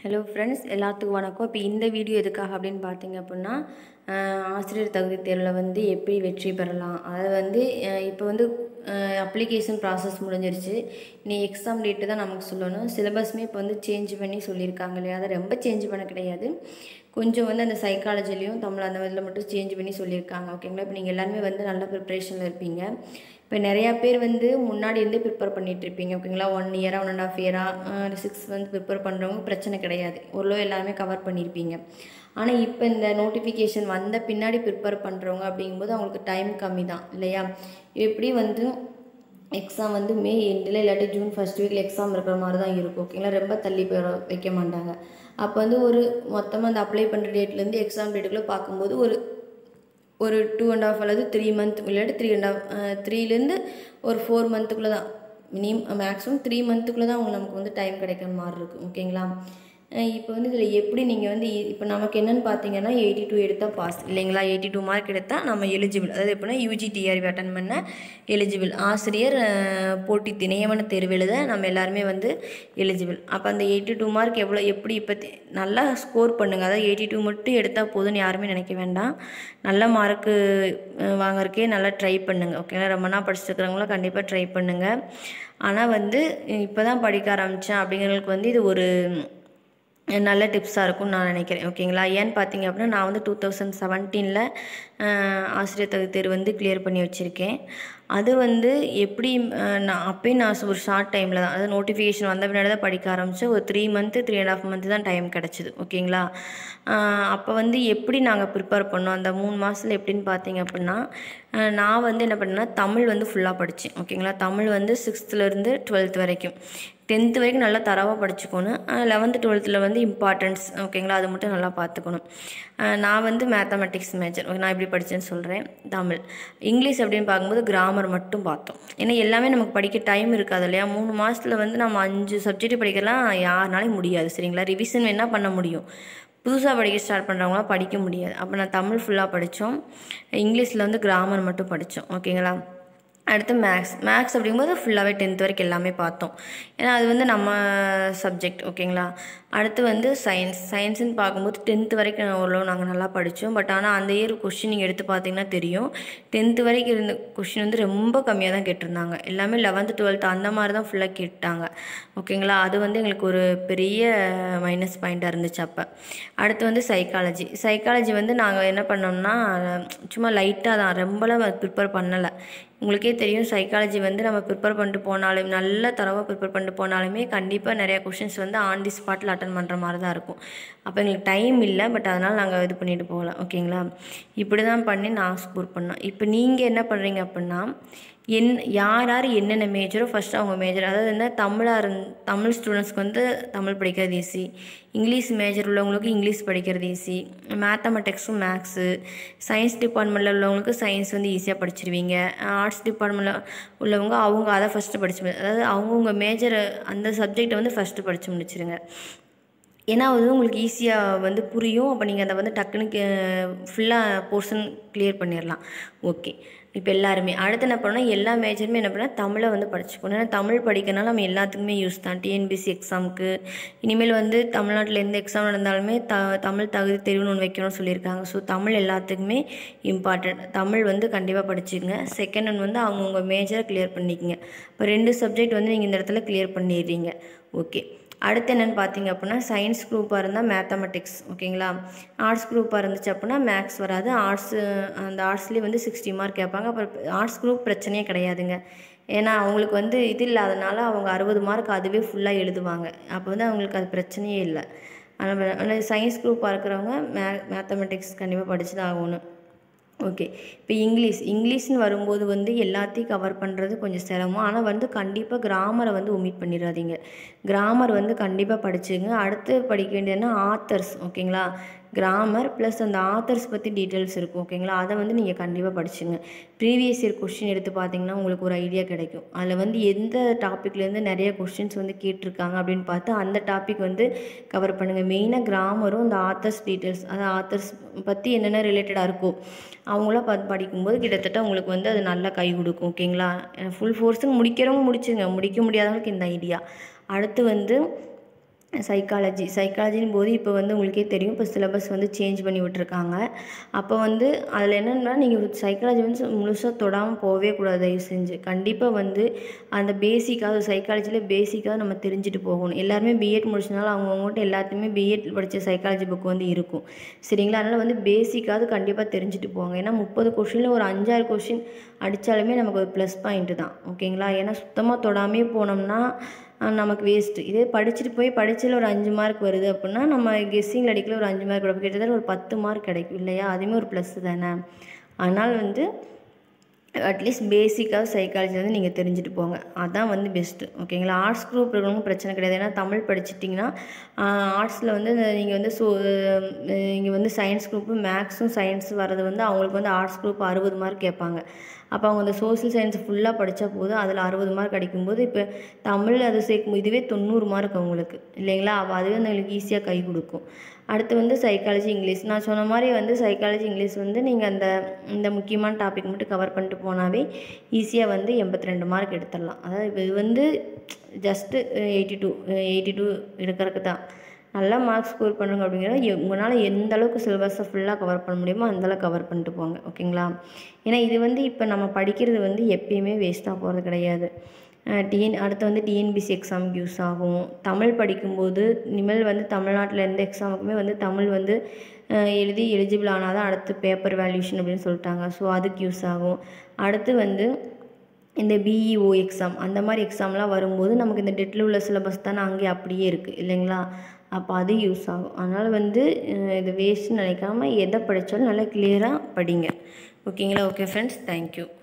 hello friends எல்லாத்துக்கும் வணக்கம் இப்போ இந்த வீடியோ எதுக்காக அப்படின்னு பார்த்தீங்க அப்படின்னா அஹ், ஆசிரியர் தகுதி தேர்வில் வந்து எப்படி வெற்றி பெறலாம் அது வந்து அஹ், இப்போ வந்து அப்ளிகேஷன் ப்ராசஸ் முடிஞ்சிருச்சு நீ எக்ஸாம் டேட்டு தான் நமக்கு சொல்லணும் சிலபஸ்மே இப்போ வந்து சேஞ்ச் பண்ணி சொல்லியிருக்காங்க இல்லையா அதை ரொம்ப சேஞ்ச் பண்ண கிடையாது கொஞ்சம் வந்து அந்த சைக்காலஜிலையும் தமிழ் அந்த இதில் மட்டும் சேஞ்ச் பண்ணி சொல்லியிருக்காங்க ஓகேங்களா இப்போ நீங்கள் எல்லாருமே வந்து நல்ல ப்ரிப்ரேஷனில் இருப்பீங்க இப்போ நிறையா பேர் வந்து முன்னாடி இருந்தே ப்ரிப்பேர் பண்ணிட்டு இருப்பீங்க ஓகேங்களா ஒன் இயராக ஒன் அண்ட் ஆஃப் இயராக சிக்ஸ் மந்த் ப்ரிப்பேர் பண்ணுறவங்க பிரச்சனை கிடையாது ஓரளவு எல்லாருமே கவர் பண்ணியிருப்பீங்க ஆனால் இப்போ இந்த நோட்டிஃபிகேஷன் வந்த பின்னாடி ப்ரிப்பேர் பண்ணுறவங்க அப்படிங்கும்போது அவங்களுக்கு டைம் கம்மி தான் இல்லையா எப்படி வந்து எக்ஸாம் வந்து மே எண்டில் இல்லாட்டி ஜூன் ஃபர்ஸ்ட் வீக்கில் எக்ஸாம் இருக்கிற மாதிரி தான் இருக்கும் ஓகேங்களா ரொம்ப தள்ளி போய் வைக்க மாட்டாங்க அப்போ வந்து ஒரு மொத்தமாக அந்த அப்ளை பண்ணுற டேட்லேருந்து எக்ஸாம் டேட்டுக்குள்ளே பார்க்கும்போது ஒரு ஒரு டூ அண்ட் ஆஃப் அல்லது த்ரீ மந்த் இல்லாட்டி த்ரீ அண்ட் ஆஃப் த்ரீலேருந்து ஒரு ஃபோர் மந்த்துக்குள்ளே தான் மினிமம் மேக்ஸிமம் த்ரீ மந்த்துக்குள்ளே தான் அவங்க நமக்கு வந்து டைம் கிடைக்கிற மாதிரி இருக்கும் ஓகேங்களா இப்போ வந்து இதில் எப்படி நீங்கள் வந்து இப்போ நமக்கு என்னென்னு பார்த்தீங்கன்னா எயிட்டி டூ எடுத்தால் பாஸ் இல்லைங்களா எயிட்டி டூ மார்க் எடுத்தால் நம்ம எலிஜிபிள் அதாவது எப்படின்னா யூஜி டிஆர்பி அட்டன் பண்ண எலிஜிபிள் ஆசிரியர் அஹ், போட்டி தி- நியமன தேர்வு எழுத நம்ம எல்லாருமே வந்து எலிஜிபிள் அப்போ அந்த எயிட்டி டூ மார்க் எவ்வளோ எப்படி இப்போ தி- நல்லா ஸ்கோர் பண்ணுங்கள் அதாவது எயிட்டி டூ மட்டும் எடுத்தால் போதும்னு யாருமே நினைக்க வேண்டாம் நல்ல மார்க்கு வாங்குறக்கே நல்லா ட்ரை பண்ணுங்கள் ஓகேங்களா ரொம்ப நாள் படிச்சிருக்கிறவங்களும் கண்டிப்பாக ட்ரை பண்ணுங்கள் ஆனால் வந்து இப்போ தான் படிக்க ஆரம்பித்தேன் அப்படிங்கிறவங்களுக்கு வந்து இது ஒரு நல்ல டிப்ஸாக இருக்கும்னு நான் நினைக்கிறேன் ஓகேங்களா ஏன்னு பார்த்தீங்க அப்படின்னா நான் வந்து டூ தௌசண்ட் செவன்டீனில் ஆசிரியர் தகுதி தேர்வு வந்து கிளியர் பண்ணி வச்சுருக்கேன் அது வந்து எப்படி அஹ், நான் அப்பயும் நான் ஒரு ஷார்ட் டைமில் தான் அதாவது நோட்டிஃபிகேஷன் வந்த பின்னாடி தான் படிக்க ஆரம்பித்தேன் ஒரு three month three and half month தான் டைம் கிடச்சிது ஓகேங்களா அப்போ வந்து எப்படி நாங்கள் ப்ரிப்பேர் பண்ணோம் அந்த மூணு மாதத்தில் எப்படின்னு பார்த்தீங்க அப்படின்னா அஹ், நான் வந்து என்ன பண்ணேன்னா தமிழ் வந்து ஃபுல்லாக படித்தேன் ஓகேங்களா தமிழ் வந்து சிக்ஸ்த்துலேருந்து டுவெல்த் வரைக்கும் டென்த்து வரைக்கும் நல்லா தரவாக படிச்சுக்கணும் லெவன்த்து டுவெல்த்தில் வந்து இம்பார்ட்டன்ஸ் ஓகேங்களா அது மட்டும் நல்லா பார்த்துக்கணும் அஹ் நான் வந்து மேத்தமெட்டிக்ஸ் மேஜர் நான் எப்படி படித்தேன்னு சொல்கிறேன் தமிழ் இங்கிலீஷ் அப்படின்னு பார்க்கும்போது கிராமர் மட்டும் பார்த்தோம் ஏன்னா எல்லாமே நமக்கு படிக்க டைம் இருக்காது இல்லையா மூணு மாதத்தில் வந்து நம்ம அஞ்சு சப்ஜெக்ட் படிக்கலாம் யாருனாலையும் முடியாது சரிங்களா ரிவிஷன் வேணால் பண்ண முடியும் புதுசாக படிக்க ஸ்டார்ட் பண்ணுறவங்களாம் படிக்க முடியாது அப்போ நான் தமிழ் ஃபுல்லாக படித்தோம் இங்கிலீஷில் வந்து கிராமர் மட்டும் படித்தோம் ஓகேங்களா அடுத்து மேக்ஸ் மேக்ஸ் அப்படிங்கும்போது ஃபுல்லாகவே டென்த் வரைக்கும் எல்லாமே பார்த்தோம் ஏன்னா அது வந்து நம்ம சப்ஜெக்ட் ஓகேங்களா அடுத்து வந்து சயின்ஸ் சயின்ஸுன்னு பார்க்கும்போது டென்த்து வரைக்கும் ஓரளவு நாங்கள் நல்லா படித்தோம் பட் ஆனால் அந்த இயர் கொஷின் நீங்கள் எடுத்து பார்த்தீங்கன்னா தெரியும் டென்த்து வரைக்கும் இருந்த கொஷின் வந்து ரொம்ப கம்மியாக தான் கேட்டிருந்தாங்க எல்லாமே லெவன்த்து டுவெல்த்து அந்த மாதிரி தான் ஃபுல்லாக கேட்டாங்க ஓகேங்களா அது வந்து எங்களுக்கு ஒரு பெரிய மைனஸ் பாயிண்ட்டாக இருந்துச்சு அப்போ அடுத்து வந்து சைக்காலஜி சைக்காலஜி வந்து நாங்கள் என்ன பண்ணோம்னா சும்மா லைட்டாக தான் ரொம்பலாம் ப்ரிப்பேர் பண்ணலை உங்களுக்கே தெரியும் சைக்காலஜி வந்து நம்ம ப்ரிப்பேர் பண்ணிட்டு போனாலும் நல்ல தரவாக ப்ரிப்பேர் பண்ணிட்டு போனாலுமே கண்டிப்பாக நிறையா கொஷின்ஸ் வந்து ஆன் தி ஸ்பாட்டில் அட்டன் பண்ணுற மாதிரி தான் இருக்கும் அப்போ எங்களுக்கு டைம் இல்லை பட் அதனால் நாங்கள் இது பண்ணிட்டு போகலாம் ஓகேங்களா இப்படி தான் பண்ணி நான் ஸ்கோர் பண்ணோம் இப்போ நீங்கள் என்ன பண்ணுறீங்க அப்படின்னா என் யார் யார் என்னென்ன மேஜரோ ஃபஸ்ட்டு அவங்க மேஜர் அதாவது என்ன தமிழாக இருந் தமிழ் ஸ்டூடெண்ட்ஸ்க்கு வந்து தமிழ் படிக்கிறது ஈஸி இங்கிலீஷ் மேஜர் உள்ளவங்களுக்கு இங்கிலீஷ் படிக்கிறது ஈஸி மேத்தமெட்டிக்ஸும் மேக்ஸு சயின்ஸ் டிபார்ட்மெண்ட்டில் உள்ளவங்களுக்கு சயின்ஸ் வந்து ஈஸியாக படிச்சிருவீங்க ஆர்ட்ஸ் டிபார்ட்மெண்ட்டில் உள்ளவங்க அவங்க அதை ஃபஸ்ட்டு படிச்சு மு- அதாவது அவங்கவுங்க மேஜர் அந்த சப்ஜெக்டை வந்து ஃபஸ்ட்டு படித்து முடிச்சிருங்க ஏன்னா அது வந்து உங்களுக்கு ஈஸியாக வந்து புரியும் அப்போ நீங்கள் அதை வந்து டக்குன்னு ஃபுல்லாக போர்ஷன் கிளியர் பண்ணிடலாம் ஓகே இப்போ எல்லாருமே அடுத்து என்ன பண்ணால் எல்லா மேஜருமே என்ன பண்ணால் தமிழை வந்து படிச்சுக்கணும் ஏன்னா தமிழ் படிக்கிறனால நம்ம எல்லாத்துக்குமே யூஸ் தான் டிஎன்பிசி எக்ஸாமுக்கு இனிமேல் வந்து தமிழ்நாட்டில் எந்த எக்ஸாம் நடந்தாலுமே த தமிழ் தகுதி தெரிவுன்னு ஒன்று வைக்கணும்னு சொல்லியிருக்காங்க ஸோ தமிழ் எல்லாத்துக்குமே இம்பார்ட்டன்ட் தமிழ் வந்து கண்டிப்பாக படிச்சுக்கங்க செகண்ட் ஒன் வந்து அவங்கவுங்க மேஜரை கிளியர் பண்ணிக்கங்க இப்போ ரெண்டு சப்ஜெக்ட் வந்து நீங்கள் இந்த இடத்துல கிளியர் பண்ணிடுறீங்க ஓகே அடுத்து என்னென்னு பார்த்தீங்க அப்படின்னா சயின்ஸ் குரூப்பாக இருந்தால் மேத்தமெட்டிக்ஸ் ஓகேங்களா ஆர்ட்ஸ் குரூப்பாக இருந்துச்சு அப்படின்னா மேக்ஸ் வராது ஆர்ட்ஸ் அந்த ஆர்ட்ஸ்லேயே வந்து சிக்ஸ்டி மார்க் கேட்பாங்க அப்புறம் ஆர்ட்ஸ் குரூப் பிரச்சனையே கிடையாதுங்க ஏன்னா அவங்களுக்கு வந்து இது இல்லாதனால அவங்க அறுபது மார்க் அதுவே ஃபுல்லாக எழுதுவாங்க அப்போ வந்து அவங்களுக்கு அது பிரச்சனையே இல்லை ஆனால் சயின்ஸ் குரூப்பாக இருக்கிறவங்க மே மேத்தமெட்டிக்ஸ் கண்டிப்பாக படிச்சு தான் ஆகணும் ஓகே இப்போ இங்கிலீஷ் இங்கிலீஷ்னு வரும்போது வந்து எல்லாத்தையும் கவர் பண்ணுறது கொஞ்சம் சிரமம் ஆனால் வந்து கண்டிப்பாக கிராமரை வந்து ஒமிட் பண்ணிடாதீங்க கிராமர் வந்து கண்டிப்பாக படிச்சுங்க அடுத்து படிக்க வேண்டியதுன்னா ஆத்தர்ஸ் ஓகேங்களா கிராமர் ப்ளஸ் அந்த ஆத்தர்ஸ் பற்றி டீட்டெயில்ஸ் இருக்கும் ஓகேங்களா அதை வந்து நீங்கள் கண்டிப்பாக படிச்சுங்க ப்ரீவியஸ் இயர் கொஷின் எடுத்து பார்த்தீங்கன்னா உங்களுக்கு ஒரு ஐடியா கிடைக்கும் அதில் வந்து எந்த டாப்பிக்லேருந்து நிறைய கொஷின்ஸ் வந்து கேட்டிருக்காங்க அப்படின்னு பார்த்து அந்த டாபிக் வந்து கவர் பண்ணுங்கள் மெயினாக கிராமரும் இந்த ஆத்தர்ஸ் டீட்டெயில்ஸ் அதாவது ஆத்தர்ஸ் பற்றி என்னென்ன ரிலேட்டடாக இருக்கோ அவங்களாம் பார்த்து படிக்கும்போது கிட்டத்தட்ட உங்களுக்கு வந்து அது நல்லா கை கொடுக்கும் ஓகேங்களா ஃபுல் ஃபோர்ஸுன்னு முடிக்கிறவங்க முடிச்சுங்க முடிக்க முடியாதவங்களுக்கு இந்த ஐடியா அடுத்து வந்து சைக்காலஜி சைக்காலஜின் போது இப்போ வந்து உங்களுக்கே தெரியும் இப்போ சிலபஸ் வந்து சேஞ்ச் பண்ணி விட்ருக்காங்க அப்போ வந்து அதில் என்னென்னா நீங்கள் சைக்காலஜி வந்து முழுசாக தொடாமல் போகவே கூடாது தயவு செஞ்சு கண்டிப்பாக வந்து அந்த பேசிக்காக சைக்காலஜியில் பேசிக்காக நம்ம தெரிஞ்சுட்டு போகணும் எல்லாருமே பிஎட் முடிச்சனால அவங்கவுங்கள்ட்ட எல்லாத்தையுமே பிஎட் படித்த சைக்காலஜி புக் வந்து இருக்கும் சரிங்களா அதனால் வந்து பேசிக்காவது கண்டிப்பாக தெரிஞ்சுட்டு போங்க ஏன்னா முப்பது கொஷினில் ஒரு அஞ்சாறு கொஷின் அடித்தாலுமே நமக்கு ஒரு ப்ளஸ் பாயிண்ட்டு தான் ஓகேங்களா ஏன்னா சுத்தமாக தொடாமே போனோம்னா அஹ் நமக்கு வேஸ்ட்டு இதே படிச்சுட்டு போய் படிச்சதில் ஒரு அஞ்சு மார்க் வருது அப்படின்னா நம்ம கெஸ்ஸிங்கில் அடிக்கல ஒரு அஞ்சு மார்க் கிடைக்கும் கிட்டத்தட்ட ஒரு பத்து மார்க் கிடைக்கும் இல்லையா அதுவுமே ஒரு ப்ளஸ் தானே அதனால் வந்து அட்லீஸ்ட் பேசிக்காக சைக்காலஜி வந்து நீங்கள் தெரிஞ்சுட்டு போங்க அதான் வந்து பெஸ்ட்டு ஓகேங்களா ஆர்ட்ஸ் குரூப் இருக்கிறவங்க பிரச்சனை கிடையாது ஏன்னா தமிழ் படிச்சிட்டிங்கன்னா ஆர்ட்ஸில் வந்து நீங்கள் வந்து ஸோ இங்கே வந்து சயின்ஸ் குரூப்பு மேக்ஸும் சயின்ஸ் வர்றது வந்து அவங்களுக்கு வந்து ஆர்ட்ஸ் குரூப் அறுபது மார்க் கேட்பாங்க அப்போ அவங்க அந்த சோஷியல் சயின்ஸ் ஃபுல்லாக படித்தா போதும் அதில் அறுபது மார்க் அடிக்கும்போது இப்போ தமிழ் அது சேர்க்கும் இதுவே தொண்ணூறு மார்க் அவங்களுக்கு இல்லைங்களா அப்போ அதுவே உங்களுக்கு ஈஸியாக கை கொடுக்கும் அடுத்து வந்து சைக்காலஜி இங்கிலீஷ் நான் சொன்ன மாதிரி வந்து சைக்காலஜி இங்கிலீஷ் வந்து நீங்கள் அந்த இந்த முக்கியமான டாபிக் மட்டும் கவர் பண்ணிட்டு போனாவே ஈஸியாக வந்து எண்பத்தி ரெண்டு மார்க் எடுத்துடலாம் அதாவது இப்போ இது வந்து just eighty two eighty two எடுக்கிறதுக்கு தான் நல்லா மார்க் ஸ்கோர் பண்ணுங்க அப்படிங்கிறத உங்களால் எந்த அளவுக்கு சிலபஸை ஃபுல்லாக கவர் பண்ண முடியுமோ அந்தளவுக்கு கவர் பண்ணிட்டு போங்க ஓகேங்களா ஏன்னா இது வந்து இப்போ நம்ம படிக்கிறது வந்து எப்பயுமே வேஸ்ட்டாக போகிறது கிடையாது டிஎன் அடுத்து வந்து டிஎன்பிசி எக்ஸாமுக்கு யூஸ் ஆகும் தமிழ் படிக்கும்போது இனிமேல் வந்து தமிழ்நாட்டில் எந்த எக்ஸாமுக்குமே வந்து தமிழ் வந்து அஹ், எழுதி எலிஜிபிள் ஆனால் தான் அடுத்து பேப்பர் வேல்யூஷன் அப்படின்னு சொல்லிட்டாங்க ஸோ அதுக்கு யூஸ் ஆகும் அடுத்து வந்து இந்த பிஇஓ எக்ஸாம் அந்த மாதிரி எக்ஸாம்லாம் வரும்போது நமக்கு இந்த டெட்டில் உள்ள சிலபஸ் தானே அங்கே அப்படியே இருக்குது இல்லைங்களா அப்போ அது யூஸ் ஆகும் அதனால் வந்து அஹ், இது வேஸ்ட்னு நினைக்காம எதை படித்தாலும் நல்லா கிளியராக படிங்க ஓகேங்களா ஓகே ஃப்ரெண்ட்ஸ் தேங்க்யூ